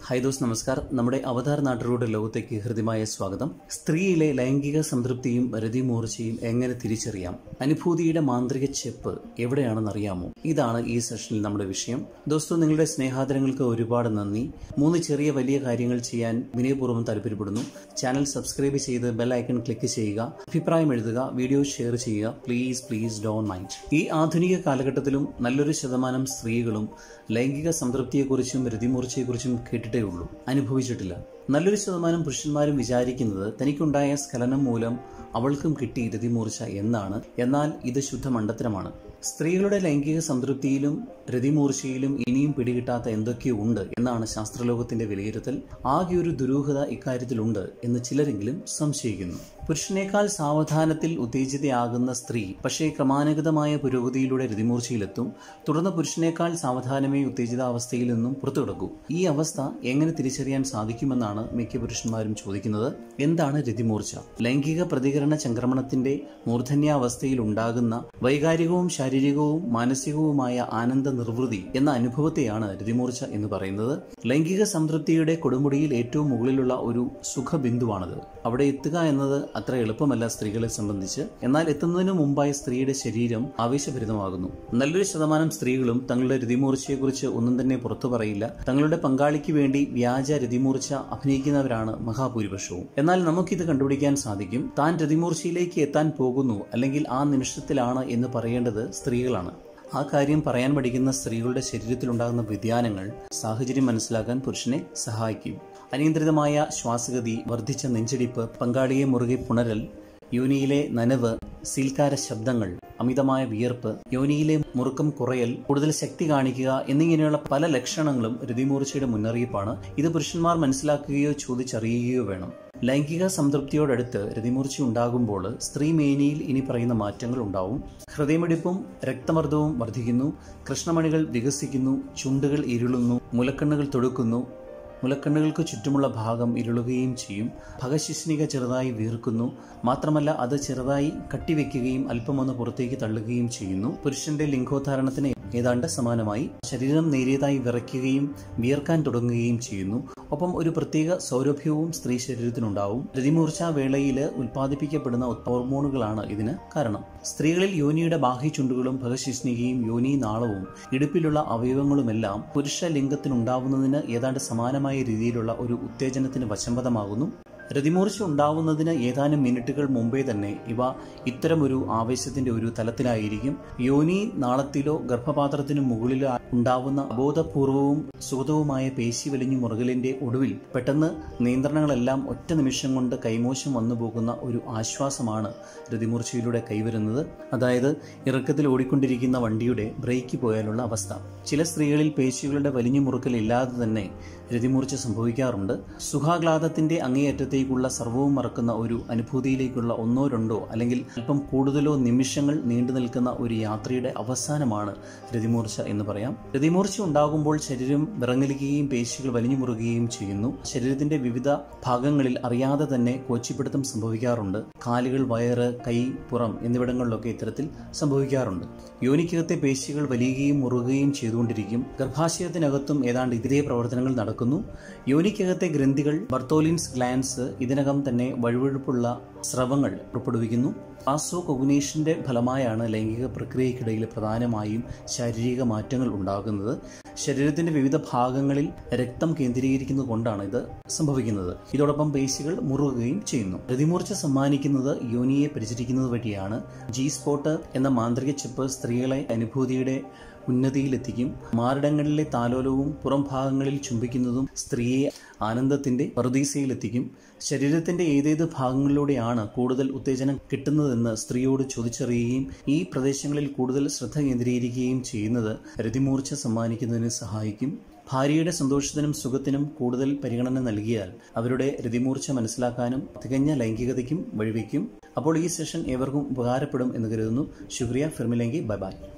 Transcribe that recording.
high those നമസ്കാർ നമ്മുടെ അവതാർ നാട്ടുകളുടെ ലോകത്തേക്ക് ഹൃദ്യമായ സ്വാഗതം സ്ത്രീയിലെ ലൈംഗിക സംതൃപ്തിയും രതിമൂർച്ചയും എങ്ങനെ തിരിച്ചറിയാം അനുഭൂതിയുടെ മാന്ത്രിക ചെപ്പ് എവിടെയാണെന്ന് അറിയാമോ ഇതാണ് ഈ സെഷനിൽ നമ്മുടെ വിഷയം ദോസ്തോ നിങ്ങളുടെ സ്നേഹാദരങ്ങൾക്ക് ഒരുപാട് നന്ദി മൂന്ന് ചെറിയ വലിയ കാര്യങ്ങൾ ചെയ്യാൻ വിനയപൂർവ്വം താല്പര്യപ്പെടുന്നു ചാനൽ സബ്സ്ക്രൈബ് ചെയ്ത് ബെൽ ഐക്കൺ ക്ലിക്ക് ചെയ്യുക അഭിപ്രായം എഴുതുക വീഡിയോ ഷെയർ ചെയ്യുക പ്ലീസ് പ്ലീസ് ഡോൺ മൈൻഡ് ഈ ആധുനിക കാലഘട്ടത്തിലും നല്ലൊരു ശതമാനം സ്ത്രീകളും ലൈംഗിക സംതൃപ്തിയെക്കുറിച്ചും രതിമൂർച്ചയെക്കുറിച്ചും കേട്ടിട്ടേ ഉള്ളൂ അനുഭവിച്ചിട്ടില്ല നല്ലൊരു ശതമാനം പുരുഷന്മാരും വിചാരിക്കുന്നത് തനിക്കുണ്ടായ സ്ഖലനം മൂലം അവൾക്കും കിട്ടി രതിമൂർച്ച എന്നാണ് എന്നാൽ ഇത് ശുദ്ധ മണ്ടത്തരമാണ് സ്ത്രീകളുടെ ലൈംഗിക സംതൃപ്തിയിലും രതിമൂർച്ചയിലും ഇനിയും പിടികിട്ടാത്ത എന്തൊക്കെയോ ഉണ്ട് എന്നാണ് ശാസ്ത്രലോകത്തിന്റെ വിലയിരുത്തൽ ആകെ ഒരു ദുരൂഹത ഇക്കാര്യത്തിലുണ്ട് എന്ന് ചിലരെങ്കിലും സംശയിക്കുന്നു പുരുഷനേക്കാൾ സാവധാനത്തിൽ ഉത്തേജിതയാകുന്ന സ്ത്രീ പക്ഷേ ക്രമാനുഗതമായ പുരോഗതിയിലൂടെ രതിമൂർച്ചയിലെത്തും തുടർന്ന് പുരുഷനേക്കാൾ സാവധാനമേ ഉത്തേജിതാവസ്ഥയിൽ നിന്നും പുറത്തുകിടക്കൂ ഈ അവസ്ഥ എങ്ങനെ തിരിച്ചറിയാൻ സാധിക്കുമെന്നാണ് മിക്ക പുരുഷന്മാരും ചോദിക്കുന്നത് എന്താണ് രതിമൂർച്ച ലൈംഗിക പ്രതികരണ ചംക്രമണത്തിന്റെ മൂർധന്യാവസ്ഥയിൽ ഉണ്ടാകുന്ന വൈകാരികവും ശാരീരികവും മാനസികവുമായ ആനന്ദ നിർവൃതി എന്ന അനുഭവത്തെയാണ് രതിമൂർച്ച എന്ന് പറയുന്നത് ലൈംഗിക സംതൃപ്തിയുടെ കൊടുമുടിയിൽ ഏറ്റവും മുകളിലുള്ള ഒരു സുഖബിന്ദുവാണത് അവിടെ എത്തുക എന്നത് അത്ര എളുപ്പമല്ല സ്ത്രീകളെ സംബന്ധിച്ച് എന്നാൽ എത്തുന്നതിന് മുമ്പായി സ്ത്രീയുടെ ശരീരം ആവേശഭരിതമാകുന്നു നല്ലൊരു ശതമാനം സ്ത്രീകളും തങ്ങളുടെ രതിമൂർച്ചയെക്കുറിച്ച് ഒന്നും തന്നെ പുറത്തു പറയില്ല തങ്ങളുടെ പങ്കാളിക്ക് വേണ്ടി വ്യാജ രതിമൂർച്ച അഭിനയിക്കുന്നവരാണ് മഹാഭൂരിപക്ഷവും എന്നാൽ നമുക്കിത് കണ്ടുപിടിക്കാൻ സാധിക്കും താൻ രതിമൂർച്ചയിലേക്ക് എത്താൻ പോകുന്നു അല്ലെങ്കിൽ ആ നിമിഷത്തിലാണ് എന്ന് പറയേണ്ടത് സ്ത്രീകളാണ് ആ കാര്യം പറയാൻ പഠിക്കുന്ന സ്ത്രീകളുടെ ശരീരത്തിലുണ്ടാകുന്ന വ്യതിയാനങ്ങൾ സാഹചര്യം മനസ്സിലാക്കാൻ പുരുഷനെ സഹായിക്കും അനിയന്ത്രിതമായ ശ്വാസഗതി വർദ്ധിച്ച നെഞ്ചിടിപ്പ് പങ്കാളിയെ മുറുകെ പുണരൽ യോനിയിലെ നനവ് സീൽക്കാര ശബ്ദങ്ങൾ അമിതമായ വിയർപ്പ് യോനിയിലെ മുറുക്കം കുറയൽ കൂടുതൽ ശക്തി കാണിക്കുക എന്നിങ്ങനെയുള്ള പല ലക്ഷണങ്ങളും രതിമൂർച്ചയുടെ മുന്നറിയിപ്പാണ് ഇത് പുരുഷന്മാർ മനസ്സിലാക്കുകയോ ചോദിച്ചറിയുകയോ വേണം ലൈംഗിക സംതൃപ്തിയോടടുത്ത് രതിമൂർച്ച ഉണ്ടാകുമ്പോൾ സ്ത്രീ മേനിയിൽ ഇനി പറയുന്ന മാറ്റങ്ങൾ ഉണ്ടാവും ഹൃദയമിടിപ്പും രക്തമർദ്ദവും വർദ്ധിക്കുന്നു കൃഷ്ണമണികൾ വികസിക്കുന്നു ചുണ്ടുകൾ ഇരുളുന്നു മുലക്കണ്ണുകൾ തൊടുക്കുന്നു മുലക്കണ്ണുകൾക്ക് ചുറ്റുമുള്ള ഭാഗം ഇരുളുകയും ചെയ്യും ഭഗശിഷ്ണിക ചെറുതായി വീർക്കുന്നു മാത്രമല്ല അത് ചെറുതായി കട്ടിവെക്കുകയും അല്പമൊന്ന് പുറത്തേക്ക് തള്ളുകയും ചെയ്യുന്നു പുരുഷന്റെ ലിംഗോദ്ധാരണത്തിന് ഏതാണ്ട് സമാനമായി ശരീരം നേരിയതായി വിറയ്ക്കുകയും വിയർക്കാൻ തുടങ്ങുകയും ചെയ്യുന്നു ഒപ്പം ഒരു പ്രത്യേക സൗരഭ്യവും സ്ത്രീ ശരീരത്തിനുണ്ടാവും രതിമൂർച്ച വേളയിൽ ഉൽപ്പാദിപ്പിക്കപ്പെടുന്ന ഹോർമോണുകളാണ് ഇതിന് കാരണം സ്ത്രീകളിൽ യോനിയുടെ ബാഹ്യചുണ്ടുകളും ഭഗശിഷ്ണികയും യോനി നാളവും ഇടുപ്പിലുള്ള അവയവങ്ങളുമെല്ലാം പുരുഷ ലിംഗത്തിനുണ്ടാവുന്നതിന് ഏതാണ്ട് സമാനമായ രീതിയിലുള്ള ഒരു ഉത്തേജനത്തിന് വശംവദമാകുന്നു രതിമൂർച്ച ഉണ്ടാവുന്നതിന് ഏതാനും മിനിറ്റുകൾ മുമ്പേ തന്നെ ഇവ ഇത്തരമൊരു ആവേശത്തിന്റെ ഒരു തലത്തിലായിരിക്കും യോനി നാളത്തിലോ ഗർഭപാത്രത്തിനു മുകളിലോ ഉണ്ടാവുന്ന അബോധപൂർവവും സുഗതവുമായ പേശി വലിഞ്ഞു മുറുകലിന്റെ ഒടുവിൽ പെട്ടെന്ന് നിയന്ത്രണങ്ങളെല്ലാം ഒറ്റ നിമിഷം കൊണ്ട് കൈമോശം വന്നു പോകുന്ന ഒരു ആശ്വാസമാണ് രതിമൂർച്ചയിലൂടെ കൈവരുന്നത് അതായത് ഇറക്കത്തിൽ ഓടിക്കൊണ്ടിരിക്കുന്ന വണ്ടിയുടെ ബ്രേക്ക് പോയാലുള്ള അവസ്ഥ ചില സ്ത്രീകളിൽ പേശികളുടെ വലിഞ്ഞു മുറുക്കൽ ഇല്ലാതെ തന്നെ രതിമൂർച്ച സംഭവിക്കാറുണ്ട് സുഖാഹ്ലാദത്തിന്റെ അങ്ങേയറ്റത്തേക്കുള്ള സർവവും മറക്കുന്ന ഒരു അനുഭൂതിയിലേക്കുള്ള ഒന്നോ രണ്ടോ അല്ലെങ്കിൽ അല്പം കൂടുതലോ നിമിഷങ്ങൾ നീണ്ടു നിൽക്കുന്ന ഒരു യാത്രയുടെ അവസാനമാണ് രതിമൂർച്ച എന്ന് പറയാം രതിമൂർച്ച ഉണ്ടാകുമ്പോൾ ശരീരം വിറങ്ങലിക്കുകയും പേശികൾ വലിഞ്ഞു മുറുകയും ചെയ്യുന്നു ശരീരത്തിന്റെ വിവിധ ഭാഗങ്ങളിൽ അറിയാതെ തന്നെ കോച്ചിപ്പിടുത്തം സംഭവിക്കാറുണ്ട് കാലുകൾ വയറ് കൈ പുറം എന്നിവിടങ്ങളിലൊക്കെ ഇത്തരത്തിൽ സംഭവിക്കാറുണ്ട് യോനിക്കകത്തെ പേശികൾ വലിയുകയും മുറുകയും ചെയ്തുകൊണ്ടിരിക്കും ഗർഭാശയത്തിനകത്തും ഏതാണ്ട് ഇതേ പ്രവർത്തനങ്ങൾ നടക്കുന്നു യോനിക്കകത്തെ ഗ്രന്ഥികൾ ബർത്തോലിൻസ് ഗ്ലാൻസ് ഇതിനകം തന്നെ വഴുവഴുപ്പുള്ള സ്രവങ്ങൾ പുറപ്പെടുവിക്കുന്നു ആസോ കൊഗ്നേഷന്റെ ഫലമായാണ് ലൈംഗിക പ്രക്രിയയ്ക്കിടയിൽ പ്രധാനമായും ശാരീരിക മാറ്റങ്ങൾ ഉണ്ടാകുന്നത് ശരീരത്തിന്റെ വിവിധ ഭാഗങ്ങളിൽ രക്തം കേന്ദ്രീകരിക്കുന്നത് കൊണ്ടാണ് ഇത് സംഭവിക്കുന്നത് ഇതോടൊപ്പം പേശികൾ മുറുകുകയും ചെയ്യുന്നു രതിമൂർച്ച സമ്മാനിക്കുന്നത് യോനിയെ പരിചരിക്കുന്നത് വഴിയാണ് ജി സ്പോട്ട് എന്ന മാന്ത്രിക ചിപ്പ് സ്ത്രീകളെ അനുഭൂതിയുടെ ഉന്നതിയിലെത്തിക്കും മാറിടങ്ങളിലെ താലോലവും പുറം ഭാഗങ്ങളിൽ ചുംബിക്കുന്നതും സ്ത്രീയെ ആനന്ദത്തിന്റെ പറുദീസയിലെത്തിക്കും ശരീരത്തിന്റെ ഏതേത് ഭാഗങ്ങളിലൂടെയാണ് കൂടുതൽ ഉത്തേജനം കിട്ടുന്നതെന്ന് സ്ത്രീയോട് ചോദിച്ചറിയുകയും ഈ പ്രദേശങ്ങളിൽ കൂടുതൽ ശ്രദ്ധ കേന്ദ്രീകരിക്കുകയും ചെയ്യുന്നത് രതിമൂർച്ച സമ്മാനിക്കുന്നതിന് സഹായിക്കും ഭാര്യയുടെ സന്തോഷത്തിനും സുഖത്തിനും കൂടുതൽ പരിഗണന നൽകിയാൽ അവരുടെ രതിമൂർച്ച മനസ്സിലാക്കാനും തികഞ്ഞ ലൈംഗികതയ്ക്കും വഴിവെക്കും അപ്പോൾ ഈ സെഷൻ ഏവർക്കും ഉപകാരപ്പെടും എന്ന് കരുതുന്നു ശുക്രിയ ഫിർമിലെങ്കി ബൈ ബൈ